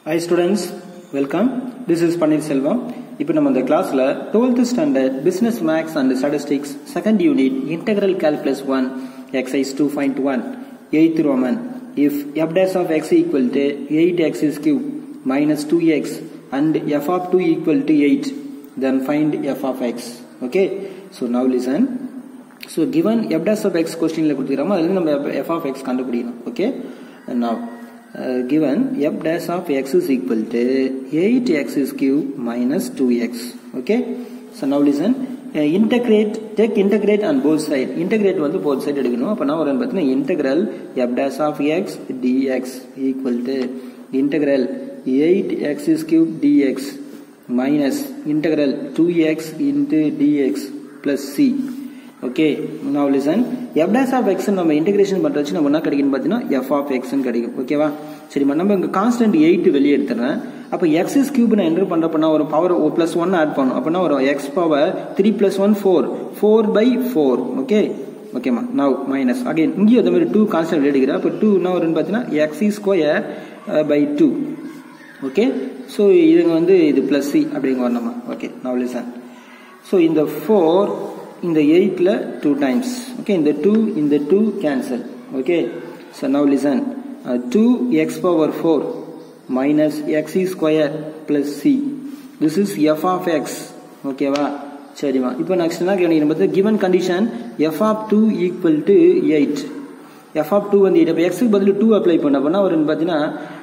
hi students welcome this is Paneer Selvam இப்போ நம்ம இந்த கிளாஸில் twelfth standard business maths and statistics second unit integral calculus one exercise two point one eight roman if f dash of x equal to eight x is cube minus two x and f of two equal to eight then find f of x okay so now listen so given f dash of x கொஸ்டினில் கொடுத்துக்கிறோமோ அதில் நம்ம f of X கண்டுபிடிக்கணும் okay now uh, given f dash of x is equal to 8x is cube minus 2x okay so now listen uh, integrate take integrate on both side integrate வந்து both side எடுக்கணும் அப்ப நான் வரேன் பார்த்தீங்கன்னா integral f dash of x dx equal to integral 8x is cube dx minus integral 2x into dx plus c okay now listen f dash of x நம்ம integration பண்ற வச்சு நம்ம என்ன கிடைக்கும் பார்த்தீங்கன்னா f of x கிடைக்கும் ஓகேவா சரி நம்ம இங்க கான்ஸ்டன்ட் எயிட் வெளியே எடுத்துறேன் அப்போ எக்ஸ் இஸ் கியூப் நான் என்டர் பண்றப்பனா ஒரு பவர் ஒரு பிளஸ் ஒன் ஆட் பண்ணும் அப்படின்னா ஒரு x power three plus one four four by four okay ஓகேம்மா நவ் மைனஸ் அகைன் இங்கேயும் அதே மாதிரி டூ கான்ஸ்டன்ட் எடுக்கிறேன் அப்போ டூ என்ன வரும்னு பார்த்தீங்கன்னா எக்ஸ் இ square by two okay so இதுங்க வந்து இது பிளஸ் சி அப்படிங்க வரணுமா ஓகே நவ் லிசன் ஸோ இந்த ஃபோர் இந்த எயிட்ல டூ டைம்ஸ் ஓகே இந்த டூ இந்த two cancel okay so now listen two x power four minus x இ square plus c this is f of x ஓகேவா சரிம்மா இப்போ நெக்ஸ்ட் என்ன கேட்கணும் பார்த்து given condition f of two equal to eight f of two வந்து eight அப்போ எக்ஸுக்கு பதில் டூ அப்ளை பண்ண அப்படின்னா வரும்னு பார்த்தீங்கன்னா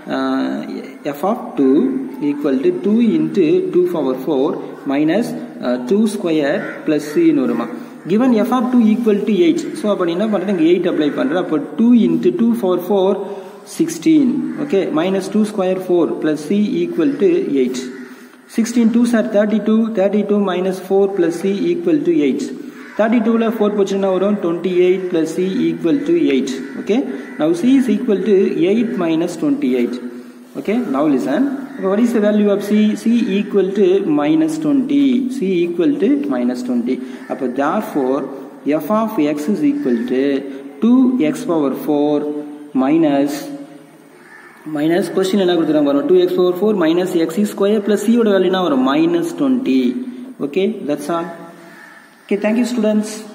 f of two equal to two into two power four minus two square plus சின்னு வருமா given f of two equal to eight so அப்போ என்ன பண்ணுறேன் இங்கே எயிட் அப்ளை பண்ணுறேன் அப்போ two into two power four sixteen okay minus two square four plus c equal to eight sixteen two sir thirty two thirty two minus four plus c equal to eight thirty டூவில் four போச்சுன்னா வரும் twenty eight plus c equal to eight okay now c is equal to eight minus twenty eight okay now listen what is the value of c c equal to minus 20 c equal to minus 20 அப்போ therefore f of x is equal to 2x power 4 minus minus question என்ன கொடுத்துருக்காங்க வரும் 2x power 4 minus x square plus c ஓட வேல்யூனா வரும் minus 20 okay that's all okay thank you students